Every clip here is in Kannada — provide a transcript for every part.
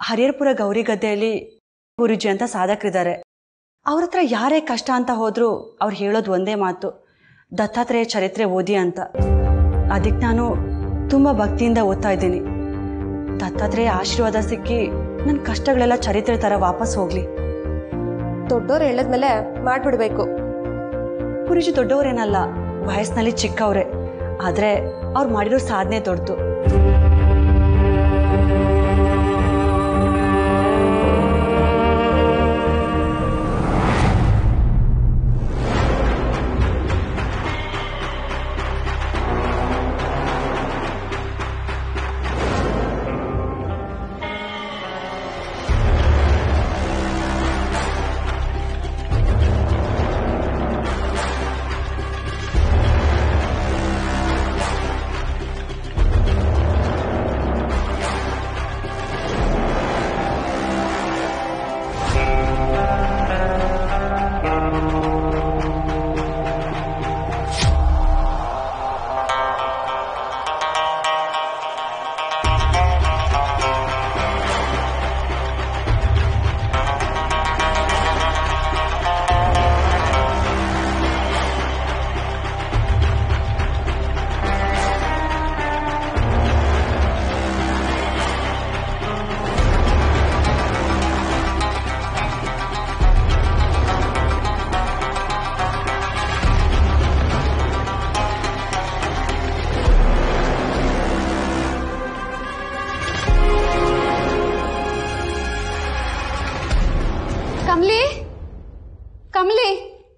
ಹರಿಹರಪುರ ಗೌರಿ ಗದ್ದೆಯಲ್ಲಿ ಗುರುಜಿ ಅಂತ ಸಾಧಕರಿದ್ದಾರೆ ಅವ್ರ ಹತ್ರ ಯಾರೇ ಕಷ್ಟ ಅಂತ ಹೋದರೂ ಅವ್ರು ಹೇಳೋದು ಒಂದೇ ಮಾತು ದತ್ತಾತ್ರೇಯ ಚರಿತ್ರೆ ಓದಿ ಅಂತ ಅದಕ್ಕೆ ನಾನು ತುಂಬ ಭಕ್ತಿಯಿಂದ ಓದ್ತಾ ಇದ್ದೀನಿ ದತ್ತಾತ್ರೇಯ ಆಶೀರ್ವಾದ ಸಿಕ್ಕಿ ನನ್ನ ಕಷ್ಟಗಳೆಲ್ಲ ಚರಿತ್ರೆ ಥರ ವಾಪಸ್ ಹೋಗಲಿ ದೊಡ್ಡೋರು ಹೇಳದ್ಮೇಲೆ ಮಾಡ್ಬಿಡ್ಬೇಕು ಗುರುಜಿ ದೊಡ್ಡವರೇನಲ್ಲ ವಯಸ್ಸಿನಲ್ಲಿ ಚಿಕ್ಕವ್ರೆ ಆದರೆ ಅವ್ರು ಮಾಡಿರೋ ಸಾಧನೆ ದೊಡ್ಡದು ಕಮಲಿ ಕಮಲಿ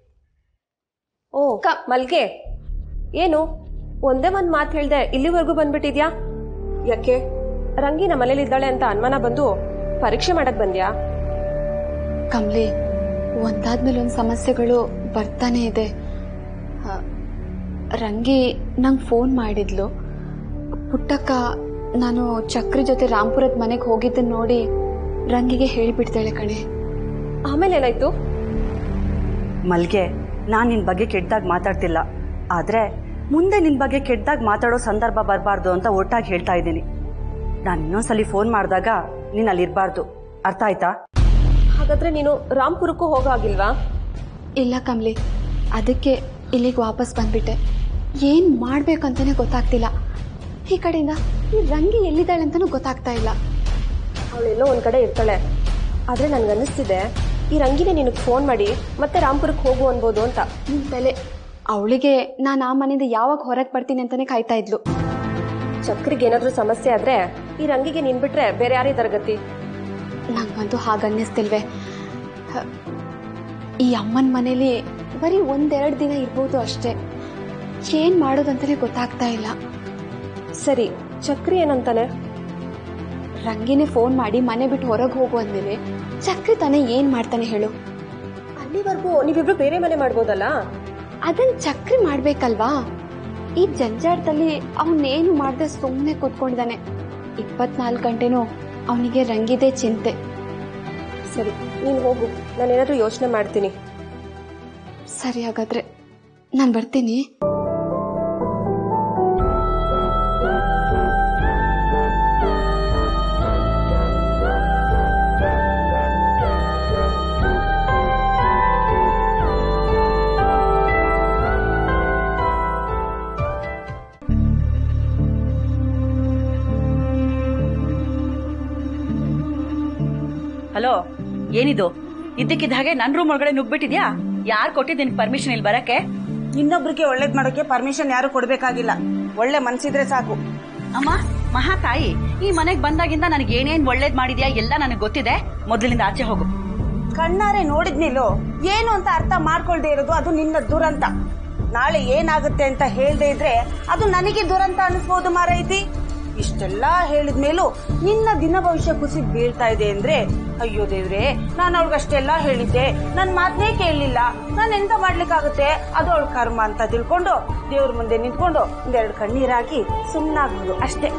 ಓ ಮಲ್ಗೆ ಏನು ಒಂದೇ ಒಂದ್ ಮಾತು ಹೇಳ್ದೆ ಇಲ್ಲಿವರೆಗೂ ಬಂದ್ಬಿಟ್ಟಿದ್ಯಾ ಯಾಕೆ ರಂಗಿ ನಮ್ಮ ಮನೇಲಿ ಇದ್ದಾಳೆ ಅಂತ ಅನುಮಾನ ಬಂದು ಪರೀಕ್ಷೆ ಮಾಡಕ್ ಬಂದ್ಯಾ ಕಮಲಿ ಒಂದಾದ್ಮೇಲೆ ಒಂದು ಸಮಸ್ಯೆಗಳು ಬರ್ತಾನೆ ಇದೆ ಆ, ರಂಗಿ ನಂಗೆ ಫೋನ್ ಮಾಡಿದ್ಲು ಪುಟ್ಟಕ್ಕ ನಾನು ಚಕ್ರಿ ಜೊತೆ ರಾಂಪುರದ ಮನೆಗೆ ಹೋಗಿದ್ದನ್ನ ನೋಡಿ ರಂಗಿಗೆ ಹೇಳಿಬಿಡ್ತಾಳೆ ಕಣೆ ಆಮೇಲೆ ಏನಾಯ್ತು ಮಲ್ಗೆ ನಾನು ನಿನ್ನ ಬಗ್ಗೆ ಕೆಟ್ಟದಾಗ ಮಾತಾಡ್ತಿಲ್ಲ ಆದರೆ ಮುಂದೆ ನಿನ್ನ ಬಗ್ಗೆ ಕೆಟ್ಟದಾಗ ಮಾತಾಡೋ ಸಂದರ್ಭ ಬರಬಾರ್ದು ಅಂತ ಒಟ್ಟಾಗಿ ಹೇಳ್ತಾ ಇದ್ದೀನಿ ನಾನು ಇನ್ನೊಂದ್ಸಲಿ ಫೋನ್ ಮಾಡಿದಾಗ ನೀನು ಅಲ್ಲಿರಬಾರ್ದು ಅರ್ಥ ಆಯ್ತಾ ಹಾಗಾದ್ರೆ ನೀನು ರಾಂಪುರಕ್ಕೂ ಹೋಗೋ ಆಗಿಲ್ವಾ ಇಲ್ಲ ಕಮಲಿ ಅದಕ್ಕೆ ಇಲ್ಲಿಗೆ ವಾಪಸ್ ಬಂದ್ಬಿಟ್ಟೆ ಏನು ಮಾಡ್ಬೇಕಂತಾನೆ ಗೊತ್ತಾಗ್ತಿಲ್ಲ ಈ ಕಡೆಯಿಂದ ಈ ರಂಗಿ ಎಲ್ಲಿದ್ದಾಳೆ ಅಂತಲೂ ಗೊತ್ತಾಗ್ತಾ ಇಲ್ಲ ಅವಳೆಲ್ಲೋ ಒಂದ್ ಕಡೆ ಇರ್ತಾಳೆ ಆದ್ರೆ ನನ್ಗನ್ನಿಸ್ತಿದೆ ಈ ರಂಗಿನೇ ನಿನಗೆ ಫೋನ್ ಮಾಡಿ ಮತ್ತೆ ರಾಂಪುರಕ್ಕೆ ಹೋಗು ಅನ್ಬೋದು ಅಂತ ನಿನ್ ತಲೆ ಅವಳಿಗೆ ನಾನು ಆ ಮನೆಯಿಂದ ಯಾವಾಗ ಹೊರಗೆ ಬರ್ತೀನಿ ಅಂತಾನೆ ಕಾಯ್ತಾ ಇದ್ಲು ಚಕ್ರಿಗೆ ಏನಾದ್ರೂ ಸಮಸ್ಯೆ ಆದ್ರೆ ಈ ರಂಗಿಗೆ ನೀನ್ ಬಿಟ್ರೆ ಬೇರೆ ಯಾರಿದ್ದಾರೆ ಗತಿ ನಂಗಂತೂ ಹಾಗನ್ನಿಸ್ತಿಲ್ವೇ ಹ, ಈ ಅಮ್ಮನ ಮನೇಲಿ ಬರೀ ಒಂದೆರಡು ದಿನ ಇರ್ಬೋದು ಅಷ್ಟೇ ಏನ್ ಮಾಡೋದಂತಾನೆ ಗೊತ್ತಾಗ್ತಾ ಇಲ್ಲ ಸರಿ ಚಕ್ರಿ ಏನಂತಾನೆ ರಂಗಿನೇ ಫೋನ್ ಮಾಡಿ ಮನೆ ಬಿಟ್ಟು ಹೊರಗೆ ಹೋಗು ಅಂದ್ಮೇಲೆ ಚಕ್ರಿ ತಾನೇ ಏನ್ ಮಾಡ್ತಾನೆ ಹೇಳು ಅಲ್ಲಿವರೆಗೂ ನೀವಿಬ್ರು ಬೇರೆ ಮನೆ ಮಾಡ್ಬೋದಲ್ಲ ಅದನ್ ಚಕ್ರಿ ಮಾಡ್ಬೇಕಲ್ವಾ ಈ ಜಂಜಾಟದಲ್ಲಿ ಅವನೇನು ಮಾಡದೆ ಸುಮ್ಮನೆ ಕೂತ್ಕೊಂಡಿದ್ದಾನೆ ಇಪ್ಪತ್ನಾಲ್ಕು ಗಂಟೆನೂ ಅವನಿಗೆ ರಂಗಿದೇ ಚಿಂತೆ ಸರಿ ನೀನ್ ಹೋಗು ನಾನೇನಾದ್ರೂ ಯೋಚನೆ ಮಾಡ್ತೀನಿ ಸರಿ ಹಾಗಾದ್ರೆ ನಾನು ಬರ್ತೀನಿ ಹಲೋ ಏನಿದು ಇದ್ದಕ್ಕಿದ್ದ ಹಾಗೆ ನನ್ ರೂಮ್ ಒಳಗಡೆ ನುಗ್ಬಿಟ್ಟಿದ್ಯಾ ಯಾರ್ ಕೊಟ್ಟಿದ್ ನಿನ್ ಪರ್ಮಿಷನ್ ಇಲ್ಲಿ ಬರಕ್ಕೆ ಇನ್ನೊಬ್ರಿಗೆ ಒಳ್ಳೇದ್ ಮಾಡೋಕೆ ಪರ್ಮಿಷನ್ ಯಾರು ಕೊಡ್ಬೇಕಾಗಿಲ್ಲ ಒಳ್ಳೆ ಮನ್ಸಿದ್ರೆ ಸಾಕು ಅಮ್ಮ ಮಹಾತಾಯಿ ಈ ಮನೆಗ್ ಬಂದಾಗಿಂದ ನನಗೆ ಏನೇನ್ ಒಳ್ಳೇದ್ ಮಾಡಿದ್ಯಾ ಎಲ್ಲ ನನಗೆ ಗೊತ್ತಿದೆ ಮೊದಲಿನಿಂದ ಆಚೆ ಹೋಗು ಕಣ್ಣಾರೆ ನೋಡಿದ್ನಿಲ್ಲೋ ಏನು ಅಂತ ಅರ್ಥ ಮಾಡ್ಕೊಳ್ದೆ ಇರೋದು ಅದು ನಿನ್ನ ದುರಂತ ನಾಳೆ ಏನಾಗುತ್ತೆ ಅಂತ ಹೇಳ್ದೆ ಇದ್ರೆ ಅದು ನನಗೆ ದುರಂತ ಅನಿಸ್ಬೋದು ಮಾರೈತಿ ಇಷ್ಟೆಲ್ಲ ಹೇಳಿದ್ಮೇಲೂ ನಿನ್ನ ದಿನ ಭವಿಷ್ಯ ಕುಸಿದ್ ಬೀಳ್ತಾ ಇದೆ ಅಂದ್ರೆ ಅಯ್ಯೋ ದೇವ್ರೆ ನಾನು ಅವಳಿಗಷ್ಟೆಲ್ಲ ಹೇಳಿದ್ದೆ ನನ್ ಮಾತನ್ನೇ ಕೇಳಲಿಲ್ಲ ನಾನು ಎಂತ ಮಾಡ್ಲಿಕ್ಕಾಗುತ್ತೆ ಅದು ಅವಳ ಕರ್ಮ ಅಂತ ತಿಳ್ಕೊಂಡು ದೇವ್ರ ಮುಂದೆ ನಿಂತ್ಕೊಂಡು ಒಂದೆರಡು ಕಣ್ಣೀರಾಕಿ ಸುಮ್ಮನಾಗ್ಬೋದು ಅಷ್ಟೇ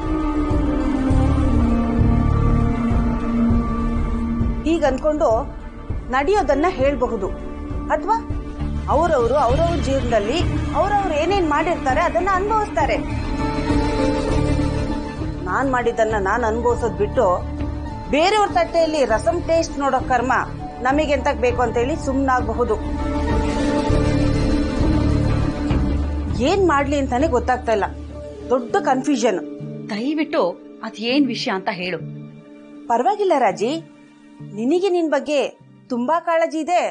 ಹೀಗ ಅನ್ಕೊಂಡು ನಡೆಯೋದನ್ನ ಹೇಳ್ಬಹುದು ಅಥವಾ ಅವರವರು ಅವರವ್ರ ಜೀವನದಲ್ಲಿ ಅವರವ್ರು ಏನೇನ್ ಮಾಡಿರ್ತಾರೆ ಅದನ್ನ ಅನುಭವಿಸ್ತಾರೆ ನಾನ್ ಮಾಡಿದ್ದನ್ನ ನಾನು ಅನುಭವಿಸೋದ್ ಬಿಟ್ಟು ಬೇರೆಯವ್ರ ತಟ್ಟೆಯಲ್ಲಿ ರಸಂ ಟೇಸ್ಟ್ ನೋಡೋ ಕರ್ಮ ನಮಗೆಂತಕ್ ಬೇಕು ಅಂತೇಳಿ ಸುಮ್ಮನಾಗಬಹುದು ಏನ್ ಮಾಡ್ಲಿ ಅಂತಾನೆ ಗೊತ್ತಾಗ್ತಾ ಇಲ್ಲ ದೊಡ್ಡ ಕನ್ಫ್ಯೂಷನ್ ದಯವಿಟ್ಟು ಅದೇನ್ ವಿಷಯ ಅಂತ ಹೇಳು ಪರವಾಗಿಲ್ಲ ರಾಜಿ ನಿನಗೆ ನಿನ್ ಬಗ್ಗೆ ತುಂಬಾ ಕಾಳಜಿ ಇದೆ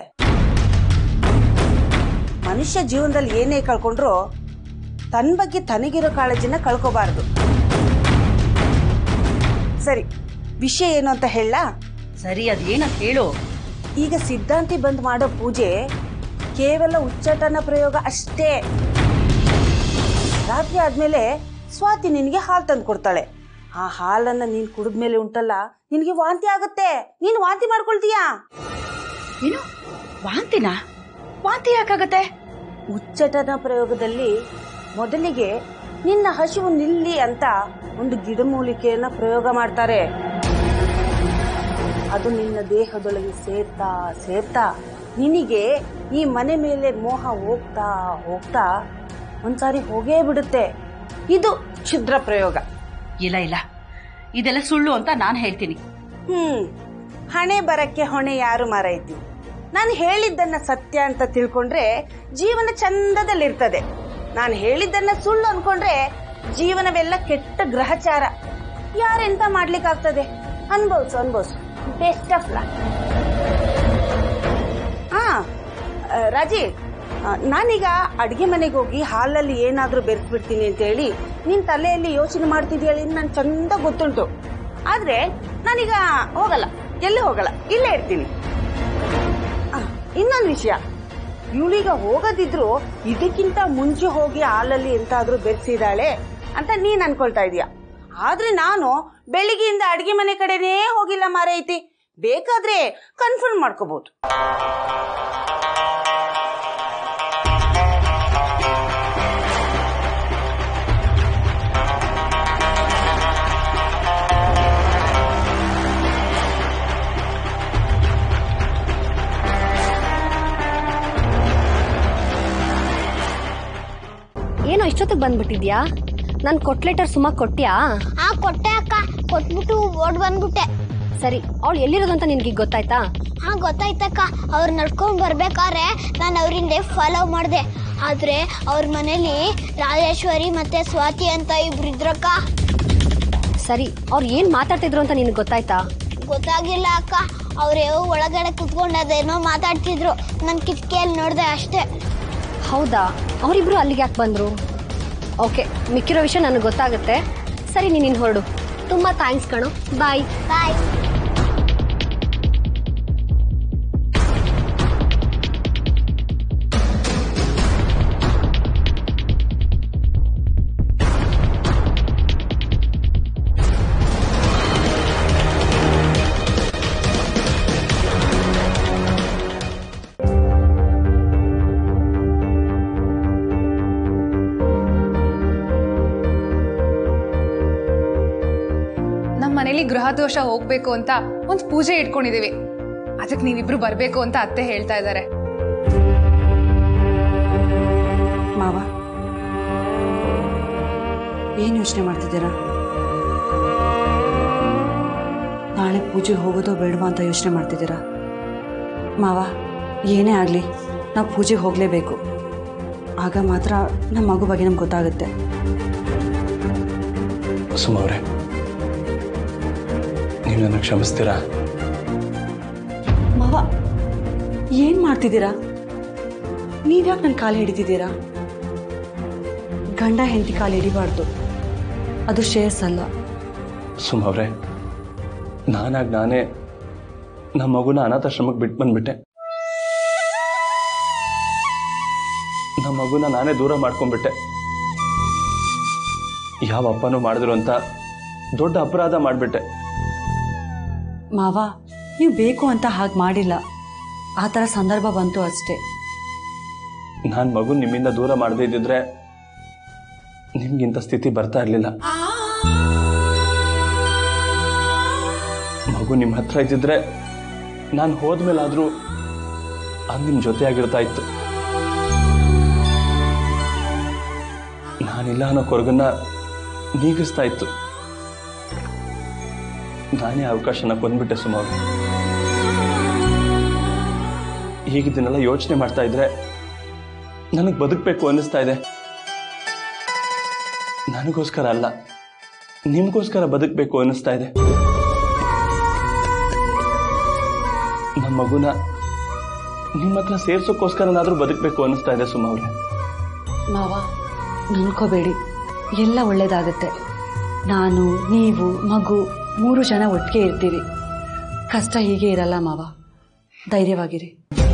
ಮನುಷ್ಯ ಜೀವನದಲ್ಲಿ ಏನೇ ಕಳ್ಕೊಂಡ್ರು ತನ್ನ ಬಗ್ಗೆ ತನಗಿರೋ ಕಾಳಜಿನ ಕಳ್ಕೋಬಾರದು ಸರಿ ವಿಷಯ ಏನು ಅಂತ ಹೇಳ ಸರಿ ಅದೇನಂತ ಹೇಳು ಈಗ ಸಿದ್ಧಾಂತಿ ಬಂದ್ ಮಾಡೋ ಪೂಜೆ ಕೇವಲ ಉಚ್ಚಾಟನ ಪ್ರಯೋಗ ಅಷ್ಟೇ ರಾತ್ರಿ ಆದ್ಮೇಲೆ ಸ್ವಾತಿ ನಿನಗೆ ಹಾಲು ತಂದು ಕೊಡ್ತಾಳೆ ಆ ಹಾಲನ್ನ ನೀನ್ ಕುಡಿದ್ಮೇಲೆ ಉಂಟಲ್ಲ ನಿನಗೆ ವಾಂತಿ ಆಗುತ್ತೆ ನೀನ್ ವಾಂತಿ ಮಾಡ್ಕೊಳ್ತೀಯಾ ಏನು ವಾಂತಿನ ವಾಂತಿ ಯಾಕಾಗತ್ತೆ ಉಚ್ಚಟನ ಪ್ರಯೋಗದಲ್ಲಿ ಮೊದಲಿಗೆ ನಿನ್ನ ಹಸಿವು ನಿಲ್ಲಿ ಅಂತ ಒಂದು ಗಿಡಮೂಲಿಕೆಯನ್ನ ಪ್ರಯೋಗ ಮಾಡ್ತಾರೆ ಅದು ನಿನ್ನ ದೇಹದೊಳಗೆ ಸೇರ್ತಾ ಸೇರ್ತಾ ನಿನಗೆ ಈ ಮನೆ ಮೇಲೆ ಮೋಹ ಹೋಗ್ತಾ ಹೋಗ್ತಾ ಒಂದ್ಸಾರಿ ಹೋಗೇ ಬಿಡುತ್ತೆ ಇದು ಕ್ಷುದ್ರ ಪ್ರಯೋಗ ಇಲ್ಲ ಇಲ್ಲ ಇದೆಲ್ಲ ಸುಳ್ಳು ಅಂತ ನಾನು ಹೇಳ್ತೀನಿ ಹ್ಮ್ ಹಣೆ ಬರಕ್ಕೆ ಹೊಣೆ ಯಾರು ಮಾರೈತಿ ನಾನು ಹೇಳಿದ್ದನ್ನ ಸತ್ಯ ಅಂತ ತಿಳ್ಕೊಂಡ್ರೆ ಜೀವನ ಚಂದದಲ್ಲಿರ್ತದೆ ನಾನು ಹೇಳಿದ್ದನ್ನ ಸುಳ್ಳು ಅನ್ಕೊಂಡ್ರೆ ಜೀವನವೆಲ್ಲ ಕೆಟ್ಟ ಗ್ರಹಚಾರ ಯಾರೆಂತ ಮಾಡ್ಲಿಕ್ಕಾಗ್ತದೆ ಅನ್ಭವ್ಸು ಅನ್ಭವ್ಸು ಬೆಸ್ಟ್ ಆಫ್ ಲಕ್ ಹಾ ಆ, ರಾಜಿ ಆ, ನಾನೀಗ ಅಡಿಗೆ ಮನೆಗೆ ಹೋಗಿ ಹಾಲಲ್ಲಿ ಏನಾದ್ರೂ ಬೆರೆಸ್ಬಿಡ್ತೀನಿ ಅಂತ ಹೇಳಿ ನಿನ್ ತಲೆಯಲ್ಲಿ ಯೋಚನೆ ಮಾಡ್ತಿದ್ಯಳಿ ನನ್ ಚಂದ ಗೊತ್ತುಂಟು ಆದ್ರೆ ನಾನೀಗ ಹೋಗಲ್ಲ ಎಲ್ಲಿ ಹೋಗಲ್ಲ ಇಲ್ಲೇ ಇರ್ತೀನಿ ಆ, ಇನ್ನೊಂದು ವಿಷಯ ಇವಳೀಗ ಹೋಗೋದಿದ್ರು ಇದಕ್ಕಿಂತ ಮುಂಚೆ ಹೋಗಿ ಹಾಲಲ್ಲಿ ಎಂತಾದ್ರೂ ಬೆರೆಸಿದಾಳೆ ಅಂತ ನೀನ್ ಅನ್ಕೊಳ್ತಾ ಇದೀಯ ಆದ್ರೆ ನಾನು ಬೆಳಿಗ್ಗೆಯಿಂದ ಅಡಿಗೆ ಮನೆ ಕಡೆನೇ ಹೋಗಿಲ್ಲ ಮಾರೈತಿ ಬೇಕಾದ್ರೆ ಕನ್ಫರ್ಮ್ ಮಾಡ್ಕೋಬಹುದು ಏನೋ ಇಷ್ಟೊತ್ತಿಗೆ ಬಂದ್ಬಿಟ್ಟಿದ್ಯಾ ನನ್ ಕೊಟ್ ಲೆಟರ್ ಸುಮಾ ಕೊಟ್ಟ್ಯಾ ಆ ಕೊಟ್ಟೆ ಅಕ್ಕ ಕೊಟ್ಬಿಟ್ಟು ಓಡ್ ಬಂದ್ಬಿಟ್ಟೆ ಸರಿ ಅವಳು ಎಲ್ಲಿರೋದು ಅಂತ ನಿನ್ಗೆ ಗೊತ್ತಾಯ್ತಾ ಹಾ ಗೊತ್ತಾಯ್ತಕ್ಕ ಅವ್ರು ನಡ್ಕೊಂಡ್ ಬರ್ಬೇಕಾದ್ರೆ ನಾನು ಅವ್ರಿಂದ ಫಾಲೋ ಮಾಡ್ದೆ ಆದ್ರೆ ಅವ್ರ ಮನೇಲಿ ರಾಜೇಶ್ವರಿ ಮತ್ತೆ ಸ್ವಾತಿ ಅಂತ ಇಬ್ರು ಇದ್ರಕ್ಕ ಸರಿ ಅವ್ರು ಏನ್ ಮಾತಾಡ್ತಿದ್ರು ಅಂತ ನಿನ್ಗೆ ಗೊತ್ತಾಯ್ತಾ ಗೊತ್ತಾಗಿಲ್ಲ ಅಕ್ಕ ಅವ್ರು ಒಳಗಡೆ ಕುತ್ಕೊಂಡು ಅದೇನೋ ಮಾತಾಡ್ತಿದ್ರು ನನ್ ಕಿಟಕಿಯಲ್ಲಿ ನೋಡ್ದೆ ಅಷ್ಟೇ ಹೌದಾ ಅವರಿಬ್ರು ಅಲ್ಲಿಗೆ ಯಾಕೆ ಬಂದ್ರು ಓಕೆ ಮಿಕ್ಕಿರೋ ವಿಷಯ ನನಗೆ ಗೊತ್ತಾಗುತ್ತೆ ಸರಿ ನೀನು ಹೊರಡು ತುಂಬಾ ಥ್ಯಾಂಕ್ಸ್ ಕಣೋ ಬಾಯ್ ಬಾಯ್ ನಮ್ಮ ಮನೇಲಿ ಗೃಹ ದೋಷ ಹೋಗ್ಬೇಕು ಅಂತ ಒಂದು ಪೂಜೆ ಇಟ್ಕೊಂಡಿದೀವಿ ಅದಕ್ಕೆ ನೀವಿಬ್ರು ಬರ್ಬೇಕು ಅಂತ ಅತ್ತೆ ಹೇಳ್ತಾ ಇದ್ದಾರೆ ಮಾವ ಏನು ಯೋಚನೆ ಮಾಡ್ತಿದ್ದೀರಾ ನಾಳೆ ಪೂಜೆಗೆ ಹೋಗೋದೋ ಬೇಡವಾ ಅಂತ ಯೋಚನೆ ಮಾಡ್ತಿದ್ದೀರಾ ಮಾವ ಏನೇ ಆಗಲಿ ನಾವು ಪೂಜೆಗೆ ಹೋಗಲೇಬೇಕು ಆಗ ಮಾತ್ರ ನಮ್ಮ ಮಗು ಬಗ್ಗೆ ನಮ್ಗೆ ಗೊತ್ತಾಗುತ್ತೆ ಸುಮವ್ರೆ ನೀವು ನನ್ನ ಕ್ಷಮಿಸ್ತೀರಾ ಮಾವ ಏನು ಮಾಡ್ತಿದ್ದೀರಾ ನೀವ್ಯಾಕೆ ನನ್ನ ಕಾಲು ಹಿಡಿತಿದ್ದೀರಾ ಗಂಡ ಹೆಂಡತಿ ಕಾಲು ಹಿಡಿಬಾರ್ದು ಅದು ಶೇರ್ಸ್ ಅಲ್ಲ ಸುಮವ್ರೆ ನಾನಾಗ ನಾನೇ ನಮ್ಮ ಮಗುನ ಅನಾಥಾಶ್ರಮಕ್ಕೆ ಬಿಟ್ಟು ಬಂದ್ಬಿಟ್ಟೆ ನಮ್ಮ ಮಗುನ ನಾನೇ ದೂರ ಮಾಡ್ಕೊಂಡ್ಬಿಟ್ಟೆ ಯಾವ ಅಪ್ಪನೂ ಮಾಡಿದ್ರು ಅಂತ ದೊಡ್ಡ ಅಪರಾಧ ಮಾಡಿಬಿಟ್ಟೆ ಮಾವ ನೀವು ಬೇಕು ಅಂತ ಹಾಗೆ ಮಾಡಿಲ್ಲ ಆ ಥರ ಸಂದರ್ಭ ಬಂತು ಅಷ್ಟೇ ನಾನು ಮಗು ನಿಮ್ಮಿಂದ ದೂರ ಮಾಡದೇ ಇದ್ದಿದ್ರೆ ನಿಮ್ಗಿಂತ ಸ್ಥಿತಿ ಬರ್ತಾ ಇರಲಿಲ್ಲ ಮಗು ನಿಮ್ಮ ಹತ್ರ ಇದ್ದಿದ್ರೆ ನಾನು ಹೋದ್ಮೇಲಾದ್ರೂ ಅದು ನಿಮ್ಮ ಜೊತೆಯಾಗಿರ್ತಾ ಇತ್ತು ನಾನಿಲ್ಲ ಅನ್ನೋ ಕೊರಗನ್ನ ನೀಗಿಸ್ತಾ ಇತ್ತು ನಾನೇ ಅವಕಾಶನ ಕೊಂದ್ಬಿಟ್ಟೆ ಸುಮಾರು ಈಗ ಇದನ್ನೆಲ್ಲ ಯೋಚನೆ ಮಾಡ್ತಾ ಇದ್ರೆ ನನಗೆ ಬದುಕಬೇಕು ಅನ್ನಿಸ್ತಾ ಇದೆ ನನಗೋಸ್ಕರ ಅಲ್ಲ ನಿಮಗೋಸ್ಕರ ಬದುಕಬೇಕು ಅನ್ನಿಸ್ತಾ ಇದೆ ನಮ್ಮ ಮಗುನ ನಿಮ್ಮ ಹತ್ರ ಸೇರ್ಸೋಕ್ಕೋಸ್ಕರನಾದ್ರೂ ಬದುಕಬೇಕು ಅನ್ನಿಸ್ತಾ ಇದೆ ಸುಮ್ಮ ಅವ್ರೆ ಮಾವ ನನ್ಕೋಬೇಡಿ ಎಲ್ಲ ಒಳ್ಳೇದಾಗತ್ತೆ ನಾನು ನೀವು ಮಗು ಮೂರು ಜನ ಒಟ್ಟಿಗೆ ಇರ್ತೀವಿ ಕಷ್ಟ ಹೀಗೆ ಇರಲ್ಲ ಮಾವ ಧೈರ್ಯವಾಗಿರಿ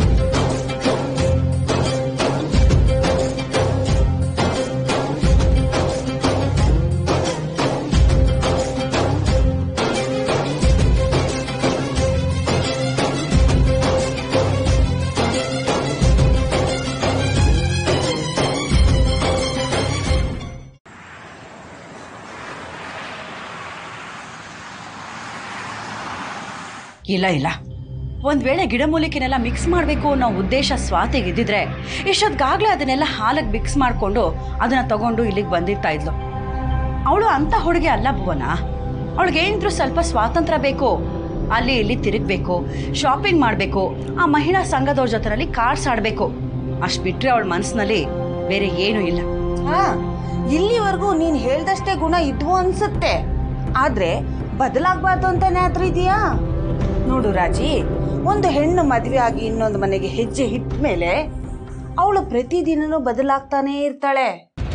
ಇಲ್ಲ ಇಲ್ಲ ಒಂದ್ ವೇಳೆ ಗಿಡಮೂಲಿಕೆನೆಲ್ಲ ಮಿಕ್ಸ್ ಮಾಡಬೇಕು ಅನ್ನೋ ಉದ್ದೇಶ ಸ್ವಾತಿಗೆ ಇದ್ದಿದ್ರೆ ಇಷ್ಟೊತ್ತಿಗಾಗ್ಲೇ ಅದನ್ನೆಲ್ಲ ಹಾಲಿಗೆ ಮಿಕ್ಸ್ ಮಾಡಿಕೊಂಡು ಅದನ್ನ ತಗೊಂಡು ಇಲ್ಲಿಗೆ ಬಂದಿರ್ತಾ ಇದ್ಲು ಅವಳು ಅಂತ ಹುಡುಗಿ ಅಲ್ಲ ಭುವನ ಅವಳಿಗೆ ಏನಿದ್ರು ಸ್ವಲ್ಪ ಸ್ವಾತಂತ್ರ್ಯ ಬೇಕು ಅಲ್ಲಿ ಇಲ್ಲಿ ತಿರುಗಬೇಕು ಶಾಪಿಂಗ್ ಮಾಡಬೇಕು ಆ ಮಹಿಳಾ ಸಂಘದವ್ರ ಜೊತೆನಲ್ಲಿ ಕಾರ್ಡ್ಸ್ ಆಡಬೇಕು ಅಷ್ಟು ಬಿಟ್ರೆ ಅವಳ ಮನಸ್ಸಿನಲ್ಲಿ ಬೇರೆ ಏನೂ ಇಲ್ಲ ಹಾ ಇಲ್ಲಿವರೆಗೂ ನೀನ್ ಹೇಳ್ದಷ್ಟೇ ಗುಣ ಇದ್ವು ಅನ್ಸುತ್ತೆ ಆದ್ರೆ ಬದಲಾಗ್ಬಾರ್ದು ಅಂತಾನೆ ಆದ್ರೂ ಇದೆಯಾ ನೋಡು ರಾಜಿ ಒಂದು ಹೆಣ್ಣು ಮದುವೆ ಆಗಿ ಇನ್ನೊಂದು ಮನೆಗೆ ಹೆಜ್ಜೆ ಇಟ್ಟ ಮೇಲೆ ಅವಳು ಪ್ರತಿದಿನನೂ ಬದಲಾಗ್ತಾನೇ ಇರ್ತಾಳೆ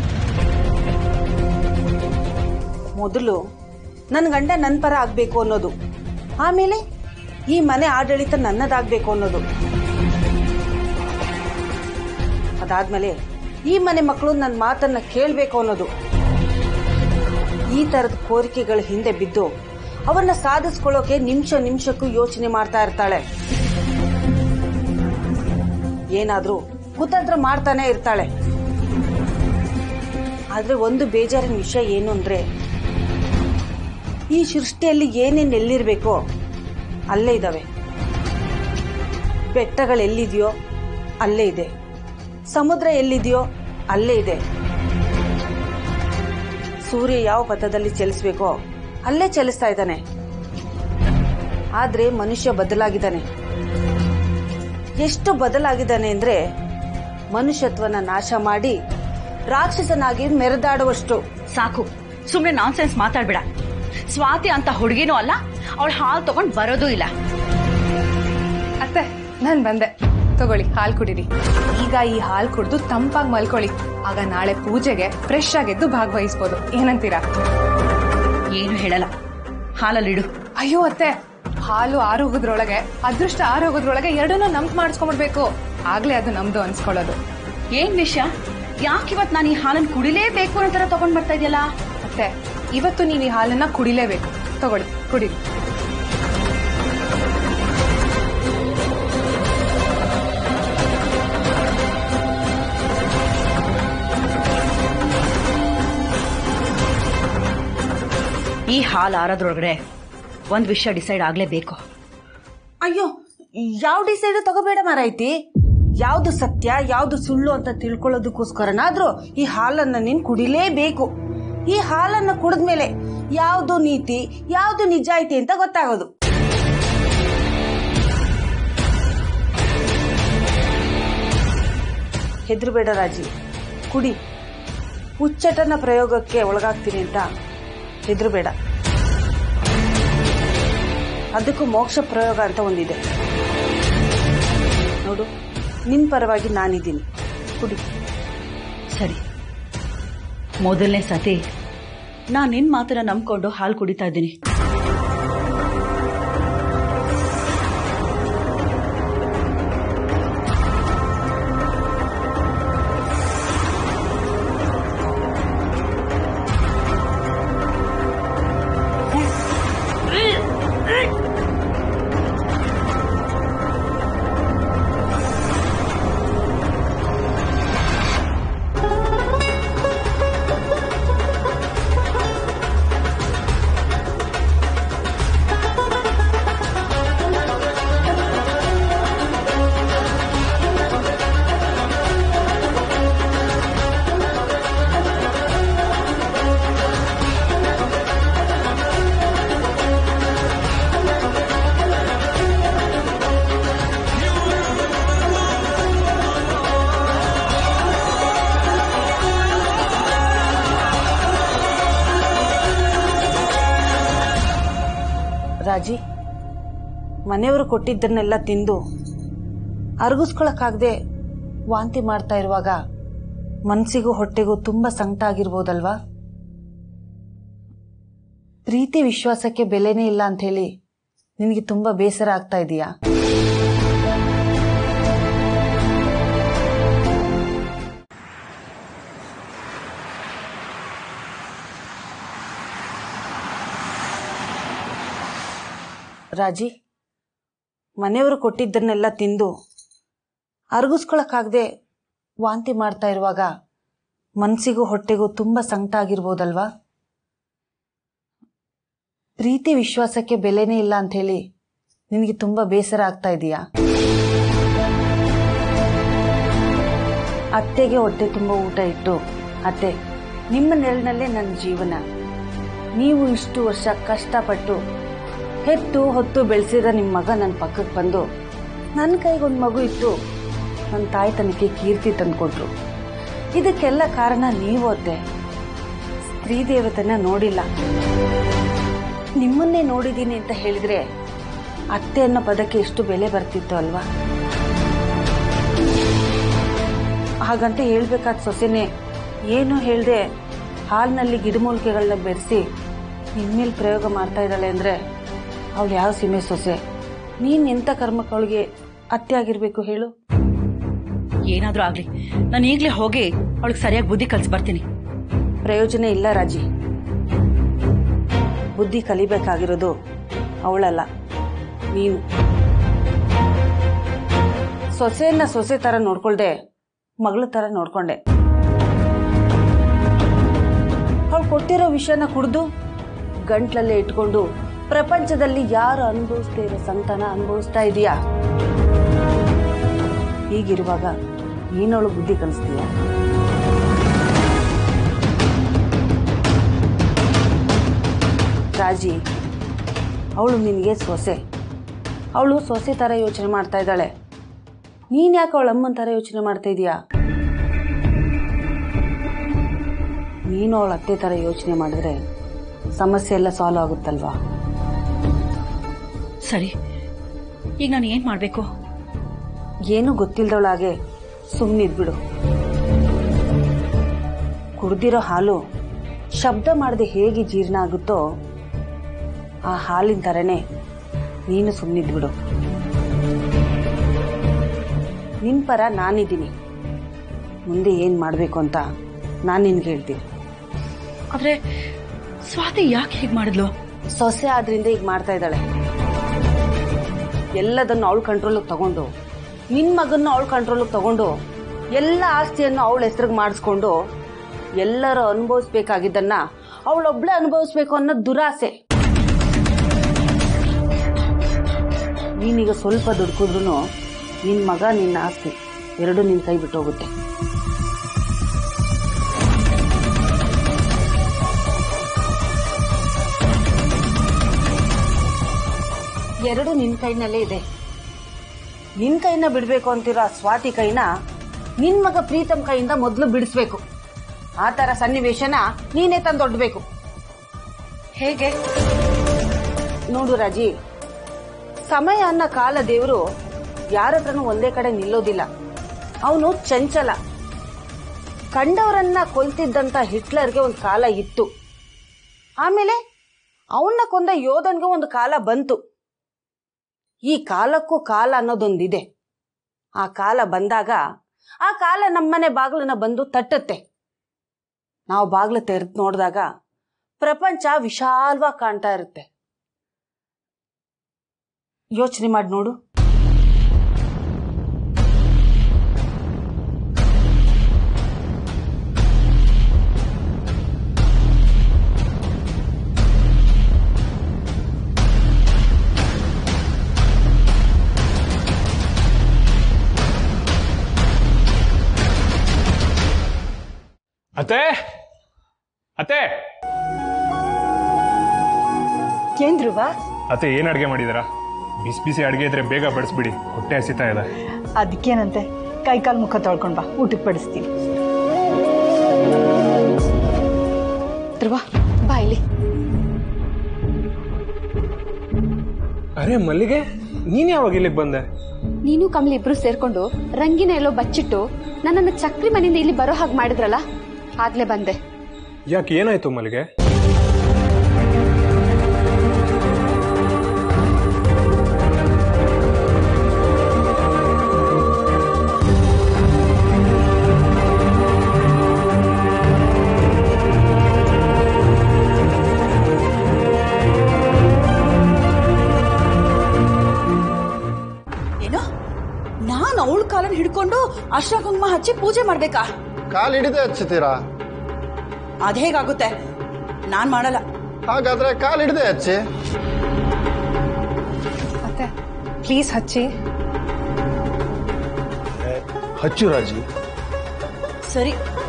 ಮೊದಲು ನನ್ನ ಗಂಡ ನನ್ನ ಪರ ಆಗ್ಬೇಕು ಅನ್ನೋದು ಆಮೇಲೆ ಈ ಮನೆ ಆಡಳಿತ ನನ್ನದಾಗ್ಬೇಕು ಅನ್ನೋದು ಅದಾದ್ಮೇಲೆ ಈ ಮನೆ ಮಕ್ಕಳು ನನ್ನ ಮಾತನ್ನ ಕೇಳಬೇಕು ಅನ್ನೋದು ಈ ತರದ ಕೋರಿಕೆಗಳ ಹಿಂದೆ ಬಿದ್ದು ಅವನ್ನ ಸಾಧಿಸ್ಕೊಳ್ಳೋಕೆ ನಿಮಿಷ ನಿಮಿಷಕ್ಕೂ ಯೋಚನೆ ಮಾಡ್ತಾ ಇರ್ತಾಳೆ ಏನಾದ್ರೂ ಕುತಂತ್ರ ಮಾಡ್ತಾನೆ ಇರ್ತಾಳೆ ಆದ್ರೆ ಒಂದು ಬೇಜಾರಿನ ವಿಷಯ ಏನು ಅಂದ್ರೆ ಈ ಸೃಷ್ಟಿಯಲ್ಲಿ ಏನೇನ್ ಎಲ್ಲಿರ್ಬೇಕೋ ಅಲ್ಲೇ ಇದಾವೆ ಬೆಟ್ಟಗಳು ಎಲ್ಲಿದೆಯೋ ಅಲ್ಲೇ ಇದೆ ಸಮುದ್ರ ಎಲ್ಲಿದೆಯೋ ಅಲ್ಲೇ ಇದೆ ಸೂರ್ಯ ಯಾವ ಪಥದಲ್ಲಿ ಚಲಿಸ್ಬೇಕೋ ಅಲ್ಲೇ ಚಲಿಸ್ತಾ ಇದ್ದಾನೆ ಆದ್ರೆ ಮನುಷ್ಯ ಬದಲಾಗಿದ್ದಾನೆ ಎಷ್ಟು ಬದಲಾಗಿದ್ದಾನೆ ಅಂದ್ರೆ ಮನುಷ್ಯತ್ವನ ನಾಶ ಮಾಡಿ ರಾಕ್ಷಸನಾಗಿ ಮೆರೆದಾಡುವಷ್ಟು ಸಾಕು ಸುಮ್ಮನೆ ನಾನ್ಸೆನ್ಸ್ ಮಾತಾಡ್ಬೇಡ ಸ್ವಾತಿ ಅಂತ ಹುಡುಗಿನೂ ಅಲ್ಲ ಅವಳು ಹಾಲು ತಗೊಂಡ್ ಬರೋದೂ ಇಲ್ಲ ಅತ್ತೆ ನಾನು ಬಂದೆ ತಗೊಳ್ಳಿ ಹಾಲು ಕುಡೀರಿ ಈಗ ಈ ಹಾಲು ಕುಡಿದು ತಂಪಾಗಿ ಮಲ್ಕೊಳ್ಳಿ ಆಗ ನಾಳೆ ಪೂಜೆಗೆ ಫ್ರೆಶ್ ಆಗಿದ್ದು ಭಾಗವಹಿಸ್ಬೋದು ಏನಂತೀರಾ ಏನು ಹೇಳಲ್ಲ ಹಾಲಲ್ಲಿಡು ಅಯ್ಯೋ ಅತ್ತೆ ಹಾಲು ಆರೋಗೋದ್ರೊಳಗೆ ಅದೃಷ್ಟ ಆರೋಗೋದ್ರೊಳಗೆ ಎರಡನ್ನೂ ನಂಬ್ ಮಾಡಿಸ್ಕೊಂಡ್ಬಿಡ್ಬೇಕು ಆಗ್ಲೇ ಅದು ನಮ್ದು ಅನ್ಸ್ಕೊಳ್ಳೋದು ಏನ್ ವಿಷಯ ಯಾಕಿವತ್ ನಾನು ಈ ಹಾಲನ್ನು ಕುಡಿಲೇಬೇಕು ಅನ್ನೋ ತರ ತಗೊಂಡ್ ಬರ್ತಾ ಇದೆಯಲ್ಲ ಅತ್ತೆ ಇವತ್ತು ನೀವು ಈ ಹಾಲನ್ನ ಕುಡಿಲೇಬೇಕು ತಗೊಳ್ಳಿ ಕುಡೀರಿ ಈ ಹಾಲು ಆರೋದ್ರೊಳಗಡೆ ಒಂದ್ ವಿಷಯ ಡಿಸೈಡ್ ಆಗ್ಲೇಬೇಕು ಅಯ್ಯೋ ಯಾವ ಡಿಸೈಡ್ ತಗೋಬೇಡ ಮಾರಾಯ್ತಿ ಯಾವ್ದು ಸತ್ಯ ಯಾವ್ದು ಸುಳ್ಳು ಅಂತ ತಿಳ್ಕೊಳ್ಳೋದಕ್ಕೋಸ್ಕರನಾದ್ರೂ ಈ ಹಾಲನ್ನ ನೀನ್ ಕುಡಿಲೇಬೇಕು ಈ ಹಾಲನ್ನ ಕುಡಿದ್ಮೇಲೆ ಯಾವ್ದು ನೀತಿ ಯಾವ್ದು ನಿಜಾಯಿತಿ ಅಂತ ಗೊತ್ತಾಗೋದು ಹೆದರ್ಬೇಡ ರಾಜಿ ಕುಡಿ ಉಚ್ಚಟನ ಪ್ರಯೋಗಕ್ಕೆ ಒಳಗಾಗ್ತೀನಿ ಅಂತ ಹೆದರ್ಬೇಡ ಅದಕ್ಕೂ ಮೋಕ್ಷ ಪ್ರಯೋಗ ಅಂತ ಒಂದಿದೆ ನೋಡು ನಿನ್ ಪರವಾಗಿ ನಾನಿದ್ದೀನಿ ಕುಡಿ ಸರಿ ಮೊದಲನೇ ಸತಿ ನಾನ್ ನಿನ್ ಮಾತನ್ನ ನಂಬ್ಕೊಂಡು ಹಾಲು ಕುಡಿತಾ ಇದ್ದೀನಿ ರಾಜಿ ಮನೆಯವರು ಕೊಟ್ಟಿದ್ದನ್ನೆಲ್ಲ ತಿಂದು ಅರಗಿಸ್ಕೊಳಕ್ಕಾಗದೆ ವಾಂತಿ ಮಾಡ್ತಾ ಇರುವಾಗ ಮನಸ್ಸಿಗೂ ಹೊಟ್ಟೆಗೂ ತುಂಬ ಸಂಕಟ ಆಗಿರ್ಬೋದಲ್ವಾ ಪ್ರೀತಿ ವಿಶ್ವಾಸಕ್ಕೆ ಬೆಲೆನೇ ಇಲ್ಲ ಅಂತ ಹೇಳಿ ನಿನಗೆ ತುಂಬ ಬೇಸರ ಆಗ್ತಾ ಇದೆಯಾ ರಾಜಿ ಮನೆಯವರು ಕೊಟ್ಟಿದ್ದನ್ನೆಲ್ಲ ತಿಂದು ಅರಗಿಸ್ಕೊಳಕ್ಕಾಗದೆ ವಾಂತಿ ಮಾಡ್ತಾ ಇರುವಾಗ ಮನಸ್ಸಿಗೂ ಹೊಟ್ಟೆಗೂ ತುಂಬ ಸಂಕಟ ಆಗಿರ್ಬೋದಲ್ವಾ ಪ್ರೀತಿ ವಿಶ್ವಾಸಕ್ಕೆ ಬೆಲೆನೇ ಇಲ್ಲ ಅಂತ ಹೇಳಿ ನಿನಗೆ ತುಂಬ ಬೇಸರ ಆಗ್ತಾ ಇದೆಯಾ ಅತ್ತೆಗೆ ಹೊಟ್ಟೆ ತುಂಬ ಊಟ ಇಟ್ಟು ಅತ್ತೆ ನಿಮ್ಮ ನೆರಳಿನಲ್ಲೇ ನನ್ನ ಜೀವನ ನೀವು ಇಷ್ಟು ವರ್ಷ ಕಷ್ಟಪಟ್ಟು ಹೆತ್ತು ಹೊತ್ತು ಬೆಳೆಸಿದ ನಿಮ್ಮ ಮಗ ನನ್ನ ಪಕ್ಕಕ್ಕೆ ಬಂದು ನನ್ನ ಕೈಗೊಂದು ಮಗು ಇತ್ತು ನನ್ನ ತಾಯ್ತನಕ್ಕೆ ಕೀರ್ತಿ ತಂದುಕೊಟ್ರು ಇದಕ್ಕೆಲ್ಲ ಕಾರಣ ನೀವು ಅತ್ತೆ ಸ್ತ್ರೀ ದೇವತನ ನೋಡಿಲ್ಲ ನಿಮ್ಮನ್ನೇ ನೋಡಿದ್ದೀನಿ ಅಂತ ಹೇಳಿದ್ರೆ ಅತ್ತೆ ಅನ್ನೋ ಪದಕ್ಕೆ ಎಷ್ಟು ಬೆಲೆ ಬರ್ತಿತ್ತು ಅಲ್ವಾ ಹಾಗಂತ ಹೇಳ್ಬೇಕಾದ ಸೊಸೆನೆ ಏನು ಹೇಳ್ದೆ ಹಾಲಿನಲ್ಲಿ ಗಿಡಮೂಲಿಕೆಗಳನ್ನ ಬೆರೆಸಿ ನಿನ್ಮೇಲೆ ಪ್ರಯೋಗ ಮಾಡ್ತಾ ಇದ್ದಾಳೆ ಅಂದ್ರೆ ಅವಳು ಯಾವ ಸೀಮೆ ಸೊಸೆ ನೀನ್ ಎಂತ ಕರ್ಮಕ್ಕೆ ಅವಳಿಗೆ ಅತ್ತೆ ಆಗಿರ್ಬೇಕು ಹೇಳು ಏನಾದ್ರೂ ಆಗ್ಲಿ ನಾನು ಈಗಲೇ ಹೋಗಿ ಅವಳಿಗೆ ಸರಿಯಾಗಿ ಬುದ್ಧಿ ಕಲ್ಸಿ ಬರ್ತೀನಿ ಪ್ರಯೋಜನ ಇಲ್ಲ ರಾಜಿ ಬುದ್ಧಿ ಕಲಿಬೇಕಾಗಿರೋದು ಅವಳಲ್ಲ ನೀನು ಸೊಸೆಯನ್ನ ಸೊಸೆ ತರ ನೋಡ್ಕೊಳ್ದೆ ಮಗಳ ತರ ನೋಡ್ಕೊಂಡೆ ಅವಳು ಕೊಟ್ಟಿರೋ ವಿಷಯನ ಕುಡಿದು ಗಂಟ್ಲಲ್ಲೇ ಇಟ್ಕೊಂಡು ಪ್ರಪಂಚದಲ್ಲಿ ಯಾರು ಅನುಭವಿಸ್ತಾ ಇರೋ ಸಂತಾನ ಅನುಭವಿಸ್ತಾ ಇದೀಯಾ ಹೀಗಿರುವಾಗ ಏನವಳು ಬುದ್ಧಿ ಕಲಿಸ್ತೀಯ ರಾಜಿ ಅವಳು ನಿನಗೆ ಸೊಸೆ ಅವಳು ಸೊಸೆ ಥರ ಯೋಚನೆ ಮಾಡ್ತಾ ಇದ್ದಾಳೆ ನೀನು ಯಾಕೆ ಅವಳ ಅಮ್ಮನ ಥರ ಯೋಚನೆ ಮಾಡ್ತಾ ಇದೀಯಾ ನೀನು ಅವಳ ಅತ್ತೆ ಥರ ಯೋಚನೆ ಮಾಡಿದ್ರೆ ಸಮಸ್ಯೆ ಎಲ್ಲ ಸಾಲ್ವ್ ಆಗುತ್ತಲ್ವಾ ಸರಿ ಈಗ ನಾನು ಏನ್ ಮಾಡ್ಬೇಕು ಏನು ಗೊತ್ತಿಲ್ದವಳಾಗೆ ಸುಮ್ಮನಿದ್ಬಿಡು ಕುಡ್ದಿರೋ ಹಾಲು ಶಬ್ದ ಮಾಡದೆ ಹೇಗೆ ಜೀರ್ಣ ಆಗುತ್ತೋ ಆ ಹಾಲಿನ ಥರನೇ ನೀನು ಸುಮ್ಮನಿದ್ಬಿಡು ನಿನ್ ಪರ ನಾನಿದ್ದೀನಿ ಮುಂದೆ ಏನು ಮಾಡಬೇಕು ಅಂತ ನಾನು ನಿನ್ಗೆ ಹೇಳ್ತೀನಿ ಆದ್ರೆ ಸ್ವಾತಿ ಯಾಕೆ ಹೀಗೆ ಮಾಡಿದ್ಲು ಸೊಸೆ ಆದ್ರಿಂದ ಈಗ ಮಾಡ್ತಾ ಇದ್ದಾಳೆ ಎಲ್ಲದನ್ನು ಅವಳ ಕಂಟ್ರೋಲಿಗೆ ತಗೊಂಡು ನಿನ್ ಮಗನ್ನ ಅವಳ ಕಂಟ್ರೋಲಿಗೆ ತಗೊಂಡು ಎಲ್ಲ ಆಸ್ತಿಯನ್ನು ಅವಳ ಹೆಸರಿಗೆ ಮಾಡಿಸ್ಕೊಂಡು ಎಲ್ಲರೂ ಅನುಭವಿಸ್ಬೇಕಾಗಿದ್ದನ್ನ ಅವಳೊಬ್ಳೆ ಅನುಭವಿಸ್ಬೇಕು ಅನ್ನೋ ದುರಾಸೆ ನೀನೀಗ ಸ್ವಲ್ಪ ದುಡ್ಕಿದ್ರು ನಿನ್ ಮಗ ನಿನ್ನ ಆಸ್ತಿ ಎರಡು ನಿನ್ ಕೈ ಬಿಟ್ಟು ಹೋಗುತ್ತೆ ಎರಡು ನಿನ್ ಕೈನಲ್ಲೇ ಇದೆ ನಿನ್ ಕೈನ ಬಿಡ್ಬೇಕು ಅಂತಿರೋ ಆ ಸ್ವಾತಿ ಕೈನ ನಿನ್ ಮಗ ಪ್ರೀತಮ್ ಕೈಯಿಂದ ಮೊದಲು ಬಿಡಿಸ್ಬೇಕು ಆ ತರ ಸನ್ನಿವೇಶನ ನೀನೇ ತಂದೊಡ್ಬೇಕು ಹೇಗೆ ನೋಡು ರಾಜಿ ಸಮಯ ಅನ್ನ ಕಾಲ ದೇವರು ಯಾರ ಹತ್ರನೂ ಒಂದೇ ಕಡೆ ನಿಲ್ಲೋದಿಲ್ಲ ಅವನು ಚಂಚಲ ಕಂಡವರನ್ನ ಕೊಲ್ತಿದ್ದಂತ ಹಿಟ್ಲರ್ಗೆ ಒಂದು ಕಾಲ ಇತ್ತು ಆಮೇಲೆ ಅವನ್ನ ಕೊಂದ ಯೋಧನ್ಗೆ ಒಂದು ಕಾಲ ಬಂತು ಈ ಕಾಲಕ್ಕೂ ಕಾಲ ಅನ್ನೋದೊಂದಿದೆ ಆ ಕಾಲ ಬಂದಾಗ ಆ ಕಾಲ ನಮ್ಮನೆ ಬಾಗಿಲನ್ನ ಬಂದು ತಟ್ಟುತ್ತೆ ನಾವು ಬಾಗಿಲು ತೆರೆದು ನೋಡಿದಾಗ ಪ್ರಪಂಚ ವಿಶಾಲವಾಗಿ ಕಾಣ್ತಾ ಇರುತ್ತೆ ಯೋಚನೆ ಮಾಡಿ ನೋಡು ಅತ್ತೆ ಅತ್ತೆ ಏನ್ ಧ್ರುವ ಅತ್ತೆ ಏನ್ ಅಡ್ಗೆ ಮಾಡಿದಾರಾ ಬಿಸಿ ಬಿಸಿ ಅಡ್ಗೆ ಇದ್ರೆ ಬೇಗ ಬಡಿಸ್ಬಿಡಿ ಹೊಟ್ಟೆ ಹಸಿತಾ ಇದೆ ಅದಕ್ಕೇನಂತೆ ಕೈಕಾಲು ಮುಖ ತೊಳ್ಕೊಂಡ್ ಬಾ ಊಟಕ್ಕೆ ಬಡಿಸ್ತೀನಿ ಧ್ರುವ ಬಾ ಇಲ್ಲಿ ಅರೆ ಮಲ್ಲಿಗೆ ನೀನ್ ಯಾವಾಗ ಇಲ್ಲಿಗೆ ಬಂದೆ ನೀನು ಕಮಲಿ ಇಬ್ರು ಸೇರ್ಕೊಂಡು ರಂಗಿನ ಎಲ್ಲೋ ಬಚ್ಚಿಟ್ಟು ನನ್ನನ್ನು ಚಕ್ರಿ ಮನೆಯಿಂದ ಇಲ್ಲಿ ಬರೋ ಹಾಗೆ ಮಾಡಿದ್ರಲ್ಲ ಆಗ್ಲೇ ಬಂದೆ ಯಾಕೆ ಏನಾಯ್ತು ಮಲ್ಲಿಗೆ ಏನು ನಾನು ಅವಳ ಕಾಲನ್ನ ಹಿಡ್ಕೊಂಡು ಅರ್ಶನ ಕುಂಕುಮ ಹಚ್ಚಿ ಪೂಜೆ ಮಾಡ್ಬೇಕಾ ಕಾಲು ಹಿಡಿದೇ ಹಚ್ಚುತ್ತೀರಾ ಅದ್ ಹೇಗಾಗುತ್ತೆ ನಾನ್ ಮಾಡಲ್ಲ ಹಾಗಾದ್ರೆ ಕಾಲು ಹಿಡಿದೇ ಹಚ್ಚಿ ಮತ್ತೆ ಪ್ಲೀಸ್ ಹಚ್ಚಿ ಹಚ್ಚು ರಾಜಿ ಸರಿ